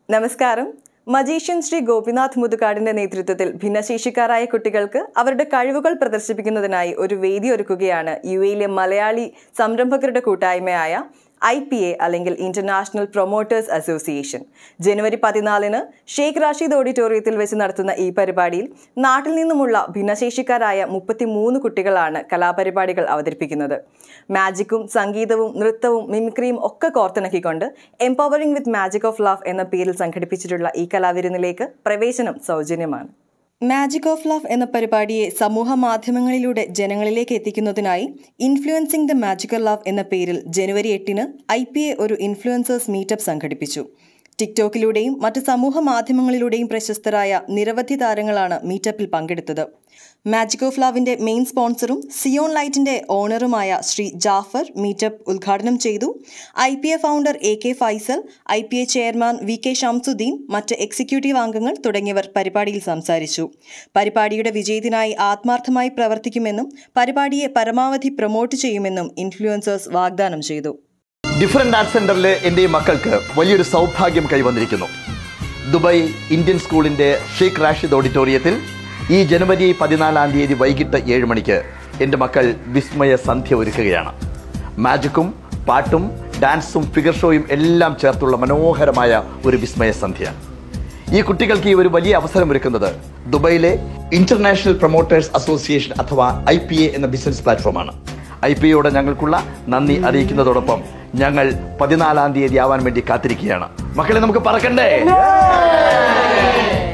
നമസ്കാരം മജീഷ്യൻ ശ്രീ ഗോപിനാഥ് മുതുകാടിന്റെ നേതൃത്വത്തിൽ ഭിന്നശേഷിക്കാരായ കുട്ടികൾക്ക് അവരുടെ കഴിവുകൾ പ്രദർശിപ്പിക്കുന്നതിനായി ഒരു വേദി ഒരുക്കുകയാണ് യു എയിലെ മലയാളി സംരംഭകരുടെ കൂട്ടായ്മയായ ഐ പി എ അല്ലെങ്കിൽ ഇന്റർനാഷണൽ പ്രൊമോട്ടേഴ്സ് അസോസിയേഷൻ ജനുവരി പതിനാലിന് ഷെയ്ഖ് റാഷീദ് ഓഡിറ്റോറിയത്തിൽ വെച്ച് നടത്തുന്ന ഈ പരിപാടിയിൽ നാട്ടിൽ നിന്നുമുള്ള ഭിന്നശേഷിക്കാരായ മുപ്പത്തിമൂന്ന് കുട്ടികളാണ് കലാപരിപാടികൾ അവതരിപ്പിക്കുന്നത് മാജിക്കും സംഗീതവും നൃത്തവും മിമിക്രിയും ഒക്കെ കോർത്തിണക്കിക്കൊണ്ട് empowering with magic of love എന്ന പേരിൽ സംഘടിപ്പിച്ചിട്ടുള്ള ഈ കലാവിരുന്നിലേക്ക് പ്രവേശനം സൗജന്യമാണ് മാജിക് ഓഫ് ലവ് എന്ന പരിപാടിയെ സമൂഹ മാധ്യമങ്ങളിലൂടെ ജനങ്ങളിലേക്ക് എത്തിക്കുന്നതിനായി ഇൻഫ്ലുവൻസിംഗ് ദ മാജിക്കൽ ലവ് എന്ന പേരിൽ ജനുവരി എട്ടിന് ഐ പി എ ഒരു ഇൻഫ്ലുവൻസേഴ്സ് മീറ്റപ്പ് സംഘടിപ്പിച്ചു ടിക്ടോക്കിലൂടെയും മറ്റ് സമൂഹ മാധ്യമങ്ങളിലൂടെയും പ്രശസ്തരായ നിരവധി താരങ്ങളാണ് മീറ്റപ്പിൽ പങ്കെടുത്തത് മാജിക് ഓഫ് ലവിന്റെ മെയിൻ സ്പോൺസറും സിയോൺ ലൈറ്റിന്റെ ഓണറുമായ ശ്രീ ജാഫർ മീറ്റപ്പ് ഉദ്ഘാടനം ചെയ്തു I P A founder A K Faisal I P A chairman V K Shamsuddin മറ്റ് എക്സിക്യൂട്ടീവ് അംഗങ്ങൾ തുടങ്ങിയവർ പരിപാടിയിൽ സംസാരിച്ചു പരിപാടിയുടെ വിജയത്തിനായി ആത്മാർത്ഥമായി പ്രവർത്തിക്കുമെന്നും പരിപാടിയെ പരമാവധി പ്രൊമോട്ട് ചെയ്യുമെന്നും ഇൻഫ്ലുവൻസേഴ്സ് വാഗ്ദാനം ചെയ്തു ഡിഫറൻറ്റ് ആർട്ട് സെന്ററിൽ എൻ്റെ ഈ മക്കൾക്ക് വലിയൊരു സൗഭാഗ്യം കൈവന്നിരിക്കുന്നു ദുബായ് ഇന്ത്യൻ സ്കൂളിൻ്റെ ഷെയ്ഖ് റാഷിദ് ഓഡിറ്റോറിയത്തിൽ ഈ ജനുവരി പതിനാലാം തീയതി വൈകിട്ട് ഏഴ് മണിക്ക് എൻ്റെ മക്കൾ വിസ്മയ സന്ധ്യ ഒരുക്കുകയാണ് മാജിക്കും പാട്ടും ഡാൻസും ഫിഗർ ഷോയും എല്ലാം ചേർത്തുള്ള മനോഹരമായ ഒരു വിസ്മയ സന്ധ്യ ഈ കുട്ടികൾക്ക് ഈ ഒരു വലിയ അവസരം ഒരുക്കുന്നത് ദുബൈയിലെ ഇന്റർനാഷണൽ പ്രൊമോട്ടേഴ്സ് അസോസിയേഷൻ അഥവാ ഐ പി എ എന്ന ബിസിനസ് പ്ലാറ്റ്ഫോമാണ് ഐ പി എയോട് ഞങ്ങൾക്കുള്ള നന്ദി അറിയിക്കുന്നതോടൊപ്പം ഞങ്ങൾ പതിനാലാം തീയതി ആവാൻ വേണ്ടി കാത്തിരിക്കുകയാണ് മക്കളെ നമുക്ക് പറക്കണ്ടേ